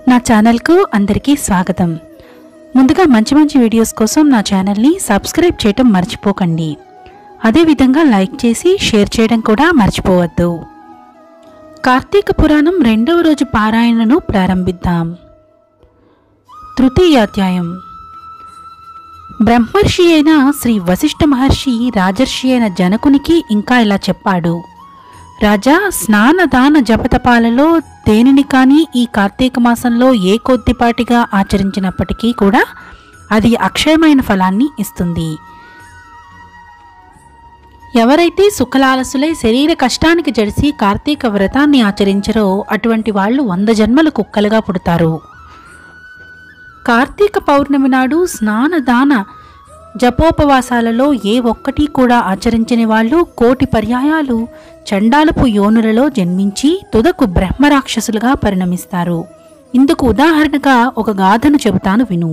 నా ఛానల్కు అందరికీ స్వాగతం ముందుగా మంచి మంచి వీడియోస్ కోసం నా ఛానల్ని సబ్స్క్రైబ్ చేయటం మర్చిపోకండి అదేవిధంగా లైక్ చేసి షేర్ చేయడం కూడా మర్చిపోవద్దు కార్తీక పురాణం రెండవ రోజు పారాయణను ప్రారంభిద్దాం తృతీయాధ్యాయం బ్రహ్మర్షి అయిన శ్రీ వశిష్ఠ మహర్షి రాజర్షి అయిన జనకునికి ఇంకా ఇలా చెప్పాడు రాజా స్నాన దాన జపతపాలలో దేనిని కానీ ఈ కార్తీక మాసంలో ఏ కొద్దిపాటిగా ఆచరించినప్పటికీ కూడా అది అక్షయమైన ఫలాన్ని ఇస్తుంది ఎవరైతే సుఖలాలసులై శరీర కష్టానికి జడిసి కార్తీక వ్రతాన్ని ఆచరించరో అటువంటి వాళ్ళు వంద జన్మలు కుక్కలుగా పుడతారు కార్తీక పౌర్ణమి నాడు స్నాన దాన జపోపవాసాలలో ఏ ఒక్కటి కూడా ఆచరించని వాళ్ళు కోటి పర్యాయాలు చండాలపు యోనులలో జన్మించి తుదకు బ్రహ్మరాక్షసులుగా పరిణమిస్తారు ఇందుకు ఉదాహరణగా ఒక గాథను చెబుతాను విను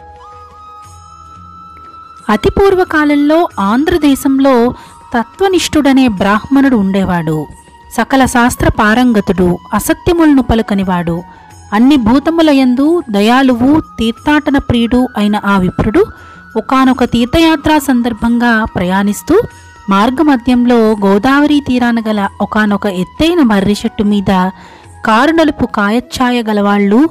అతి పూర్వకాలంలో ఆంధ్రదేశంలో తత్వనిష్ఠుడనే బ్రాహ్మణుడు ఉండేవాడు సకల శాస్త్ర పారంగతుడు అసత్యములను పలుకనివాడు అన్ని భూతములయందు దయాలువు తీర్థాటన ప్రియుడు అయిన ఆ విప్రుడు ఒకానొక తీర్థయాత్రా సందర్భంగా ప్రయాణిస్తూ మార్గమధ్యంలో గోదావరి తీరాన గల ఒకానొక ఎత్తైన మర్రి చెట్టు మీద కారు నలుపు కాయఛాయ గలవాళ్ళు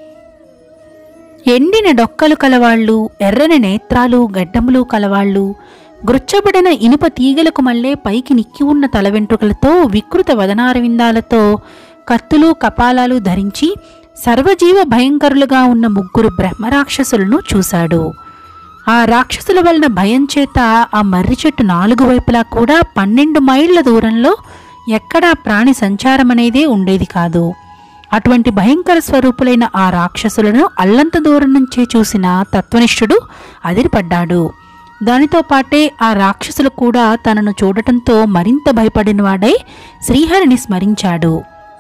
ఎండిన డొక్కలు కలవాళ్ళు ఎర్రని నేత్రాలు గడ్డములు కలవాళ్ళు గుర్చబడిన ఇనుప తీగలకు మళ్ళే పైకి నిక్కి ఉన్న తల వెంట్రుకలతో వికృత వదనారవిందాలతో కత్తులు కపాలాలు ధరించి సర్వజీవ భయంకరులుగా ఉన్న ముగ్గురు బ్రహ్మరాక్షసులను చూశాడు ఆ రాక్షసుల వలన భయం చేత ఆ మర్రి చెట్టు నాలుగు వైపులా కూడా పన్నెండు మైళ్ళ దూరంలో ఎక్కడా ప్రాణి సంచారం అనేదే ఉండేది కాదు అటువంటి భయంకర స్వరూపులైన ఆ రాక్షసులను అల్లంత దూరం నుంచే చూసిన తత్వనిష్ఠుడు అదిరిపడ్డాడు దానితో పాటే ఆ రాక్షసులు కూడా తనను చూడటంతో మరింత భయపడినవాడై శ్రీహరిని స్మరించాడు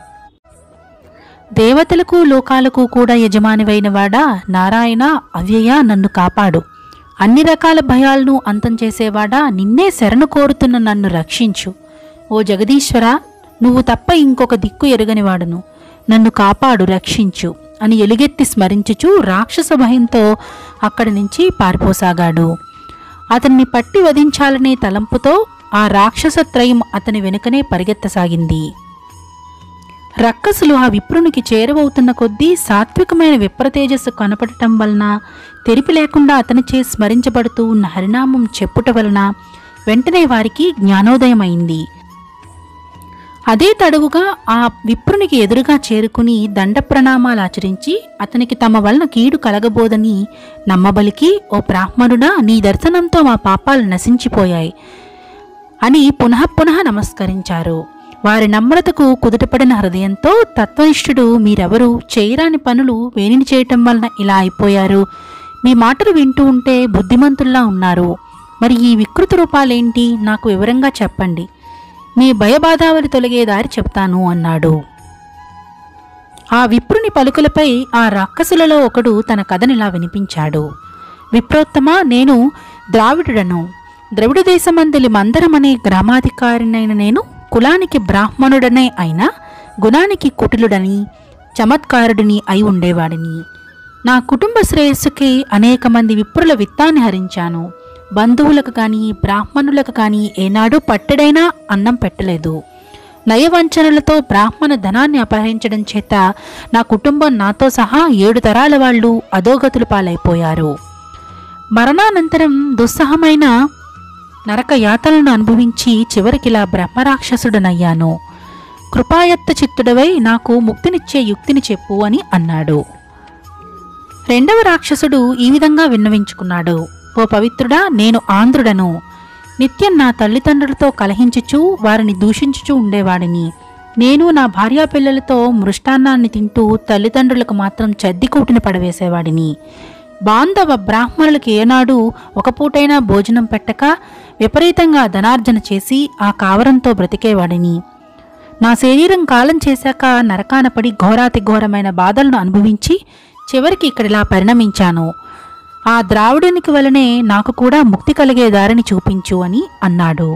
దేవతలకు లోకాలకు కూడా యజమానివైన వాడా నారాయణ అవ్యయ నన్ను కాపాడు అన్ని రకాల భయాలను అంతం చేసేవాడా నిన్నే శరణు కోరుతున్న నన్ను రక్షించు ఓ జగదీశ్వర నువ్వు తప్ప ఇంకొక దిక్కు ఎరగనివాడును నన్ను కాపాడు రక్షించు అని ఎలుగెత్తి స్మరించుచూ రాక్షస భయంతో అక్కడి నుంచి పారిపోసాగాడు అతన్ని పట్టి వధించాలనే తలంపుతో ఆ రాక్షసత్రయం అతని వెనుకనే పరిగెత్తసాగింది రక్కసులు ఆ విప్రునికి చేరువవుతున్న కొద్దీ సాత్వికమైన విప్రతేజస్సు కనపడటం వలన తెరిపి లేకుండా అతనిచే స్మరించబడుతూ ఉన్న హరినామం చెప్పుట వలన వెంటనే వారికి జ్ఞానోదయమైంది అదే తడువుగా ఆ విప్రునికి ఎదురుగా చేరుకుని దండ ప్రణామాలు ఆచరించి అతనికి తమ వలన కీడు కలగబోదని నమ్మబలికి ఓ బ్రాహ్మణుడా నీ దర్శనంతో మా పాపాలు నశించిపోయాయి అని పునః పునః నమస్కరించారు వారి నమ్రతకు కుదుటపడిన హృదయంతో తత్వనిష్ఠుడు మీరెవరు చేయరాని పనులు వేణిని చేయటం వలన ఇలా అయిపోయారు మీ మాటలు వింటూ ఉంటే బుద్ధిమంతుల్లా ఉన్నారు మరి ఈ వికృత రూపాలేంటి నాకు వివరంగా చెప్పండి మీ భయబాధావలి తొలగే దారి చెప్తాను అన్నాడు ఆ విప్రుని పలుకులపై ఆ రాక్షసులలో ఒకడు తన కథనిలా వినిపించాడు విప్రోత్తమ నేను ద్రావిడుడను ద్రవిడ దేశమందలి మందరమనే గ్రామాధికారినైన నేను కులానికి బ్రాహ్మణుడనే అయినా గుణానికి కుటిలుడని చమత్కారుడిని అయి ఉండేవాడిని నా కుటుంబ శ్రేయస్సుకి అనేక మంది విప్రుల విత్తాన్ని హరించాను బంధువులకు కానీ బ్రాహ్మణులకు కానీ ఏనాడు పట్టెడైనా అన్నం పెట్టలేదు నయవంచనలతో బ్రాహ్మణ ధనాన్ని అపహరించడం చేత నా కుటుంబం నాతో సహా ఏడు తరాల వాళ్ళు అధోగతులు పాలైపోయారు మరణానంతరం దుస్సహమైన నరక యాతలను అనుభవించి చివరికిలా బ్రహ్మరాక్షసుడనయ్యాను కృపాయత్త చిత్తుడవై నాకు ముక్తినిచ్చే యుక్తిని చెప్పు అని అన్నాడు రెండవ రాక్షసుడు ఈ విధంగా విన్నవించుకున్నాడు ఓ పవిత్రుడా నేను ఆంధ్రుడను నిత్యం నా తల్లిదండ్రులతో కలహించుచూ వారిని దూషించుచూ ఉండేవాడిని నేను నా భార్యా పిల్లలతో మృష్టాన్నాన్ని తింటూ తల్లిదండ్రులకు మాత్రం చద్దికూటిని పడవేసేవాడిని బాంధవ బ్రాహ్మణులకు ఏనాడు ఒక పూటైనా భోజనం పెట్టక విపరీతంగా ధనార్జన చేసి ఆ కావరంతో బ్రతికేవాడిని నా శరీరం కాలం చేశాక నరకాన పడి ఘోరాతి ఘోరమైన బాధలను అనుభవించి చివరికి ఇక్కడిలా పరిణమించాను ఆ ద్రావిడునికి వలనే నాకు కూడా ముక్తి కలిగే దారిని చూపించు అని అన్నాడు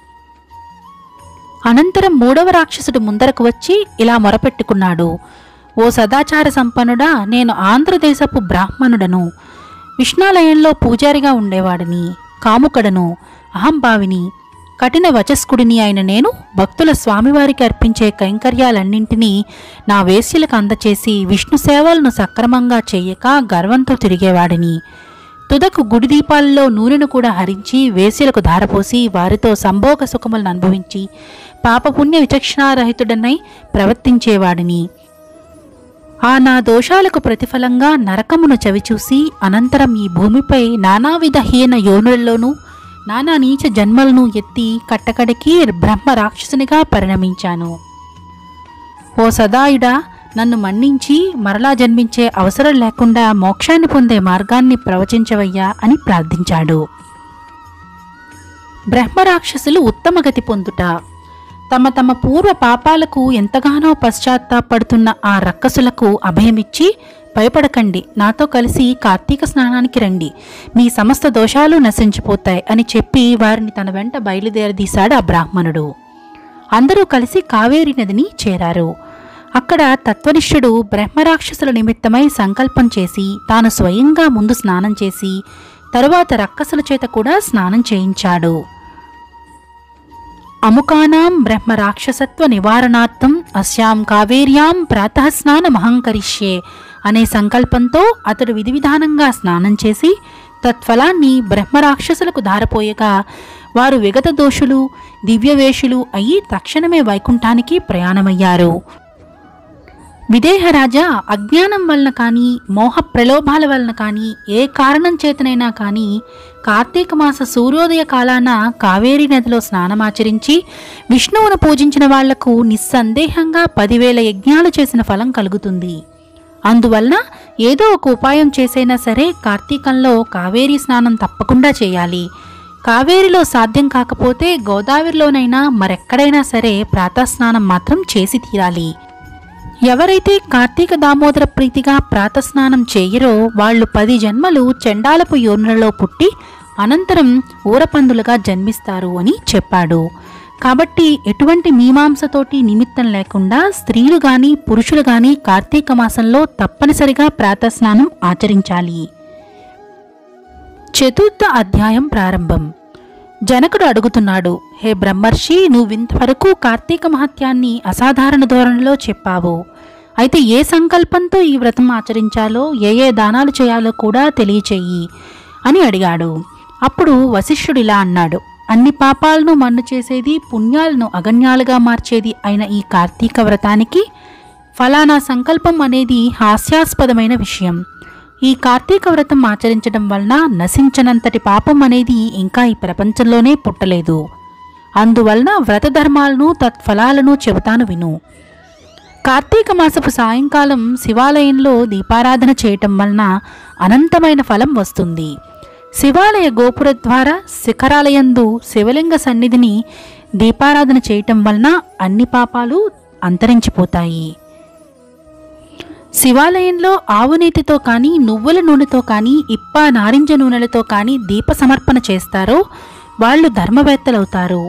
అనంతరం మూడవ రాక్షసుడు ముందరకు వచ్చి ఇలా మొరపెట్టుకున్నాడు ఓ సదాచార సంపన్నుడా నేను ఆంధ్రదేశపు బ్రాహ్మణుడను విష్ణాలయంలో పూజారిగా ఉండేవాడిని కాముకడను అహంభావిని కఠిన వచస్కుడిని అయిన నేను భక్తుల స్వామివారికి అర్పించే కైంకర్యాలన్నింటినీ నా వేశ్యలకు అందచేసి విష్ణు సేవలను సక్రమంగా చెయ్యక గర్వంతో తిరిగేవాడిని తుదకు గుడి దీపాలలో నూనెను కూడా హరించి వేశ్యలకు ధారపోసి వారితో సంభోగ సుఖములను అనుభవించి పాపపుణ్య విచక్షణారహితుడనై ప్రవర్తించేవాడిని ఆ నా దోషాలకు ప్రతిఫలంగా నరకమును చవిచూసి అనంతరం ఈ భూమిపై నానావిధ హీన యోనులలోనూ నానా నీచ జన్మలను ఎత్తి కట్టకడికి బ్రహ్మ రాక్షసునిగా పరిణమించాను ఓ సదాయుడా నన్ను మన్నించి మరలా జన్మించే అవసరం లేకుండా మోక్షాన్ని పొందే మార్గాన్ని ప్రవచించవయ్యా అని ప్రార్థించాడు బ్రహ్మరాక్షసులు ఉత్తమగతి పొందుట తమ తమ పూర్వ పాపాలకు ఎంతగానో పశ్చాత్తాపడుతున్న ఆ రక్కసులకు అభయమిచ్చి భయపడకండి నాతో కలిసి కార్తీక స్నానానికి రండి మీ సమస్త దోషాలు నశించిపోతాయి అని చెప్పి వారిని తన వెంట బయలుదేరదీశాడు ఆ బ్రాహ్మణుడు అందరూ కలిసి కావేరి నదిని చేరారు అక్కడ తత్వనిష్ఠుడు బ్రహ్మరాక్షసుల నిమిత్తమై సంకల్పం చేసి తాను స్వయంగా ముందు స్నానం చేసి తరువాత రక్కసుల చేత కూడా స్నానం చేయించాడు అముకానాం బ్రహ్మ రాక్షసత్వ నివారణార్థం అస్యాం కావేర్యాం ప్రాతః స్నానమహంకరిష్యే అనే సంకల్పంతో అతడు విధి విధానంగా స్నానం చేసి తత్ఫలాన్ని బ్రహ్మరాక్షసులకు ధారపోయగా వారు విగత దోషులు దివ్యవేషులు అయి తక్షణమే వైకుంఠానికి ప్రయాణమయ్యారు విదేహరాజా అజ్ఞానం వలన కానీ మోహ ప్రలోభాల వలన కానీ ఏ కారణం చేతనైనా కానీ కార్తీక మాస సూర్యోదయ కాలాన కావేరీ నదిలో స్నానమాచరించి విష్ణువును పూజించిన వాళ్లకు నిస్సందేహంగా పదివేల యజ్ఞాలు చేసిన ఫలం కలుగుతుంది అందువలన ఏదో ఒక ఉపాయం చేసైనా సరే కార్తీకంలో కావేరీ స్నానం తప్పకుండా చేయాలి కావేరిలో సాధ్యం కాకపోతే గోదావరిలోనైనా మరెక్కడైనా సరే ప్రాతస్నానం మాత్రం చేసి తీరాలి ఎవరైతే కార్తీక దామోదర ప్రీతిగా ప్రాతస్నానం చేయరో వాళ్ళు పది జన్మలు చెండాలపు యోనులలో పుట్టి అనంతరం ఊరపందులుగా జన్మిస్తారు అని చెప్పాడు కాబట్టి ఎటువంటి మీమాంసతోటి నిమిత్తం లేకుండా స్త్రీలు గాని పురుషులు గాని కార్తీక మాసంలో తప్పనిసరిగా ప్రాతస్నానం ఆచరించాలి చతుర్థ అధ్యాయం ప్రారంభం జనకుడు అడుగుతున్నాడు హే బ్రహ్మర్షి నువ్వింతవరకు కార్తీక మహత్యాన్ని అసాధారణ ధోరణిలో చెప్పావు అయితే ఏ సంకల్పంతో ఈ వ్రతం ఆచరించాలో ఏ ఏ దానాలు చేయాలో కూడా తెలియచేయి అని అడిగాడు అప్పుడు వశిష్ఠుడు ఇలా అన్నాడు అన్ని పాపాలను మన్ను చేసేది పుణ్యాలను అగణ్యాలుగా మార్చేది అయిన ఈ కార్తీక వ్రతానికి ఫలానా సంకల్పం అనేది హాస్యాస్పదమైన విషయం ఈ కార్తీక వ్రతం ఆచరించడం వలన నశించనంతటి పాపం అనేది ఇంకా ఈ ప్రపంచంలోనే పుట్టలేదు అందువలన వ్రత ధర్మాలను తత్ఫలాలను చెబుతాను విను కార్తీక మాసపు సాయంకాలం శివాలయంలో దీపారాధన చేయటం వలన అనంతమైన ఫలం వస్తుంది శివాలయ గోపుర ద్వారా శిఖరాలయందు శివలింగ సన్నిధిని దీపారాధన చేయటం వలన అన్ని పాపాలు అంతరించిపోతాయి శివాలయంలో ఆవు నీటితో కానీ నువ్వుల నూనెతో కానీ ఇప్ప నారింజ నూనెలతో కానీ దీప సమర్పణ చేస్తారో వాళ్ళు ధర్మవేత్తలవుతారు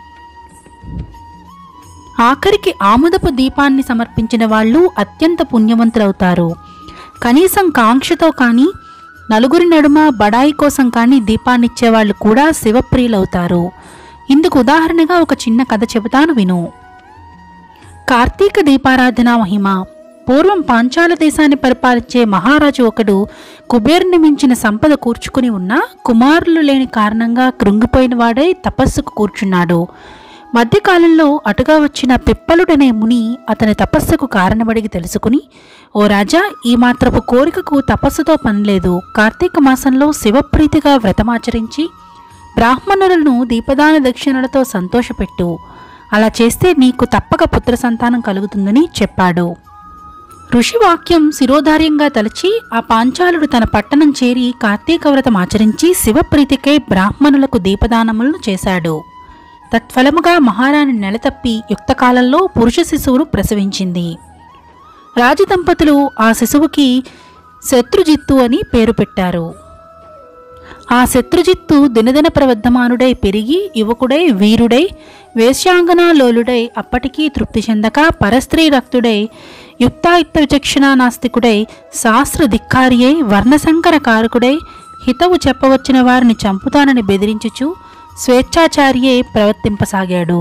ఆఖరికి ఆముదపు దీపాన్ని సమర్పించిన వాళ్ళు అత్యంత పుణ్యవంతులవుతారు కనీసం కాంక్షతో కానీ నలుగురి నడుమ బడాయి కోసం కానీ దీపాన్నిచ్చేవాళ్ళు కూడా శివప్రియులవుతారు ఇందుకు ఉదాహరణగా ఒక చిన్న కథ చెబుతాను విను కార్తీక దీపారాధన మహిమ పూర్వం పాంచాల దేశాన్ని పరిపాలించే మహారాజు ఒకడు కుబేరుని మించిన సంపద కూర్చుకుని ఉన్న కుమారులు లేని కారణంగా కృంగిపోయిన వాడై తపస్సుకు కూర్చున్నాడు మధ్యకాలంలో అటుగా వచ్చిన పిప్పలుడనే ముని అతని తపస్సుకు కారణమడిగి తెలుసుకుని ఓ రాజా ఈ మాత్రపు కోరికకు తపస్సుతో పనిలేదు కార్తీక మాసంలో శివప్రీతిగా వ్రతమాచరించి బ్రాహ్మణులను దీపదాన దక్షిణలతో సంతోషపెట్టు అలా చేస్తే నీకు తప్పక పుత్ర సంతానం కలుగుతుందని చెప్పాడు ఋషివాక్యం శిరోధార్యంగా తలచి ఆ పాంచాలుడు తన పట్టణం చేరి కార్తీక వ్రతం ఆచరించి శివప్రీతికై బ్రాహ్మణులకు దీపదానములను చేశాడు తత్ఫలముగా మహారాణి నెలతప్పి యుక్తకాలంలో పురుష శిశువును ప్రసవించింది రాజదంపతులు ఆ శిశువుకి శత్రుజిత్తు అని పేరు పెట్టారు ఆ శత్రుజిత్తు దినదిన ప్రవర్ధమానుడై పెరిగి యువకుడై వీరుడై వేశ్యాంగనాలోలుడై అప్పటికీ తృప్తి చెందక పరస్త్రీ రక్తుడై యుక్తాయుక్త విచక్షణ నాస్తికుడై శాస్త్ర ధిక్కారి అయి వర్ణశంకర కారకుడై హితవు చెప్పవచ్చిన వారిని చంపుతానని బెదిరించుచు స్వేచ్ఛాచారియే ప్రవర్తింపసాగాడు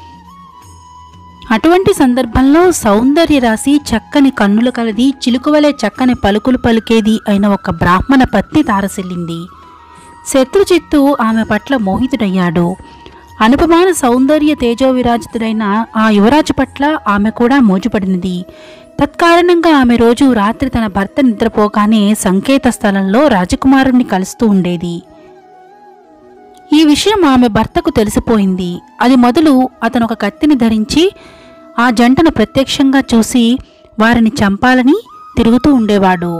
అటువంటి సందర్భంలో సౌందర్య రాశి చక్కని కన్నులు కలది చిలుకువలే చక్కని పలుకులు పలికేది అయిన ఒక బ్రాహ్మణ పత్ని తారసిల్లింది శత్రుచిత్తు ఆమె పట్ల మోహితుడయ్యాడు అనుపమాన సౌందర్య తేజో విరాజితుడైన ఆ యువరాజు పట్ల ఆమె కూడా మోజుపడినది తత్కారణంగా ఆమె రోజు రాత్రి తన భర్త నిద్రపోగానే సంకేత స్థలంలో రాజకుమారుణ్ణి కలుస్తూ ఉండేది ఈ విషయం ఆమె భర్తకు తెలిసిపోయింది అది మొదలు అతను ఒక కత్తిని ధరించి ఆ జంటను ప్రత్యక్షంగా చూసి వారిని చంపాలని తిరుగుతూ ఉండేవాడు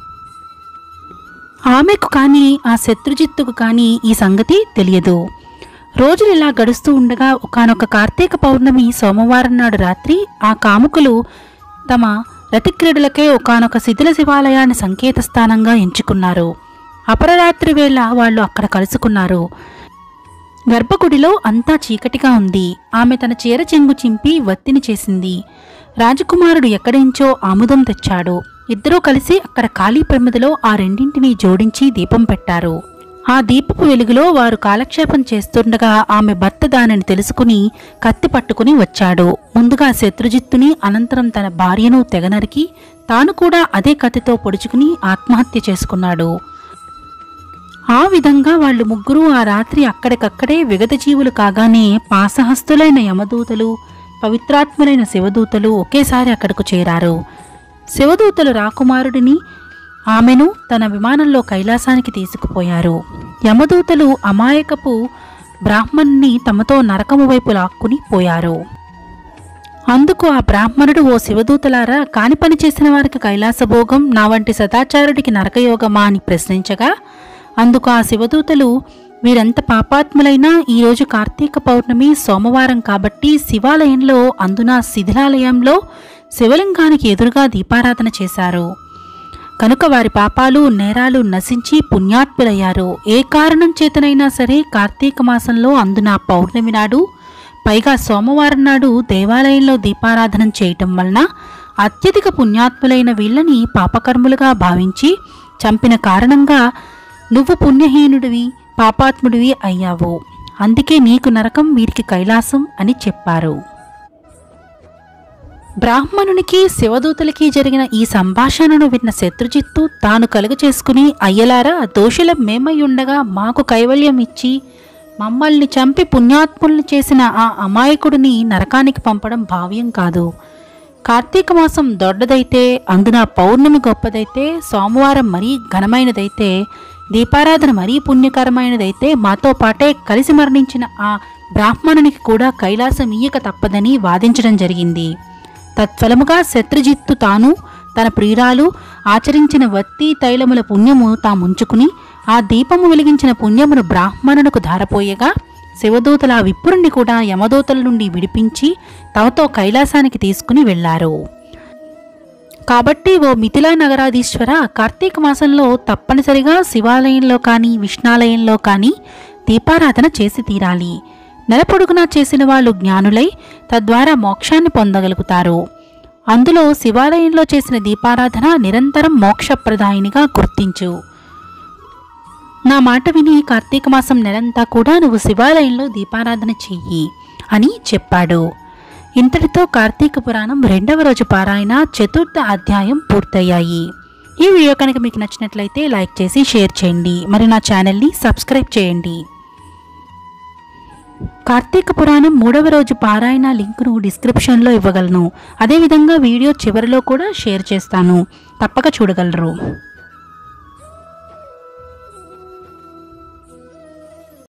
ఆమెకు కానీ ఆ శత్రుజిత్తుకు కానీ ఈ సంగతి తెలియదు రోజులు ఇలా గడుస్తూ ఉండగా ఒకనొక కార్తీక పౌర్ణమి సోమవారం నాడు రాత్రి ఆ కాముకులు తమ రతిక్రీడలకే ఒకనొక శిథిల శివాలయాన్ని సంకేత స్థానంగా ఎంచుకున్నారు అపరరాత్రి వేళ వాళ్ళు అక్కడ కలుసుకున్నారు గర్భగుడిలో అంతా చీకటిగా ఉంది ఆమె తన చీర చెంగు చింపి వత్తిని చేసింది రాజకుమారుడు ఎక్కడించో ఆముదం తెచ్చాడు ఇద్దరూ కలిసి అక్కడ ఖాళీ ప్రమిదలో ఆ రెండింటిని జోడించి దీపం పెట్టారు ఆ దీపపు వెలుగులో వారు కాలక్షేపం చేస్తుండగా ఆమె భర్త దానిని తెలుసుకుని కత్తి పట్టుకుని వచ్చాడు ముందుగా శత్రుజిత్తుని అనంతరం తన భార్యను తెగనరికి తాను కూడా అదే కత్తితో పొడుచుకుని ఆత్మహత్య చేసుకున్నాడు ఆ విధంగా వాళ్ళు ముగ్గురు ఆ రాత్రి అక్కడికక్కడే విగత జీవులు కాగానే పాసహస్తులైన యమదూతలు పవిత్రాత్ములైన శివదూతలు ఒకేసారి అక్కడకు చేరారు శివదూతలు రాకుమారుడిని ఆమెను తన విమానంలో కైలాసానికి తీసుకుపోయారు యమదూతలు అమాయకపు బ్రాహ్మణ్ణి తమతో నరకము వైపు లాక్కుని పోయారు అందుకు ఆ బ్రాహ్మణుడు ఓ శివదూతలారా కాని పని చేసిన వారికి కైలాసభోగం నా వంటి సదాచారుడికి నరకయోగమా అని ప్రశ్నించగా అందుకు ఆ శివదూతలు వీరంత పాపాత్ములైనా ఈరోజు కార్తీక పౌర్ణమి సోమవారం కాబట్టి శివాలయంలో అందున శిథిలాలయంలో శివలింగానికి ఎదురుగా దీపారాధన చేశారు కనుక వారి పాపాలు నేరాలు నశించి పుణ్యాత్ములయ్యారు ఏ కారణం చేతనైనా సరే కార్తీక మాసంలో అందున పౌర్ణమి నాడు పైగా సోమవారం నాడు దేవాలయంలో దీపారాధన చేయటం వలన అత్యధిక పుణ్యాత్ములైన వీళ్ళని పాపకర్ములుగా భావించి చంపిన కారణంగా నువ్వు పుణ్యహీనుడివి పాపాత్ముడివి అయ్యావు అందుకే నీకు నరకం వీరికి కైలాసం అని చెప్పారు బ్రాహ్మణునికి శివదూతలకి జరిగిన ఈ సంభాషణను విన్న శత్రుజిత్తు తాను కలుగ చేసుకుని అయ్యలారా దోషులం మేమై ఉండగా మాకు కైవల్యం ఇచ్చి మమ్మల్ని చంపి పుణ్యాత్ముల్ని చేసిన ఆ అమాయకుడిని నరకానికి పంపడం భావ్యం కాదు కార్తీక మాసం దొడ్డదైతే అందున పౌర్ణమి గొప్పదైతే సోమవారం మరీ ఘనమైనదైతే దీపారాధన మరీ పుణ్యకరమైనదైతే మాతో పాటే కలిసి మరణించిన ఆ బ్రాహ్మణునికి కూడా కైలాసం ఇయ్యక తప్పదని వాదించడం జరిగింది తత్ఫలముగా శత్రుజిత్తు తాను తన ప్రియురాలు ఆచరించిన వత్తి తైలముల పుణ్యము తాముంచుకుని ఆ దీపము వెలిగించిన పుణ్యమును బ్రాహ్మణునకు ధారపోయగా శివదూతల ఆ విప్పురుణ్ణి కూడా యమదూతల నుండి విడిపించి తమతో కైలాసానికి తీసుకుని వెళ్లారు కాబట్టి ఓ మిథిలా నగరాధీశ్వర కార్తీక మాసంలో తప్పనిసరిగా శివాలయంలో కానీ విష్ణాలయంలో కానీ దీపారాధన చేసి తీరాలి నెల పొడుగునా చేసిన వాళ్ళు జ్ఞానులై తద్వారా మోక్షాన్ని పొందగలుగుతారు అందులో శివాలయంలో చేసిన దీపారాధన నిరంతరం మోక్షప్రదాయినిగా గుర్తించు నా మాట విని కార్తీక మాసం నెలంతా కూడా నువ్వు శివాలయంలో దీపారాధన చెయ్యి అని చెప్పాడు ఇంతటితో కార్తీక పురాణం రెండవ రోజు పారాయణ చతుర్థ అధ్యాయం పూర్తయ్యాయి ఈ వీడియో కనుక మీకు నచ్చినట్లయితే లైక్ చేసి షేర్ చేయండి మరి నా ఛానల్ని సబ్స్క్రైబ్ చేయండి కార్తీక పురాణం మూడవ రోజు పారాయణ లింకును డిస్క్రిప్షన్లో ఇవ్వగలను అదేవిధంగా వీడియో చివరిలో కూడా షేర్ చేస్తాను తప్పక చూడగలరు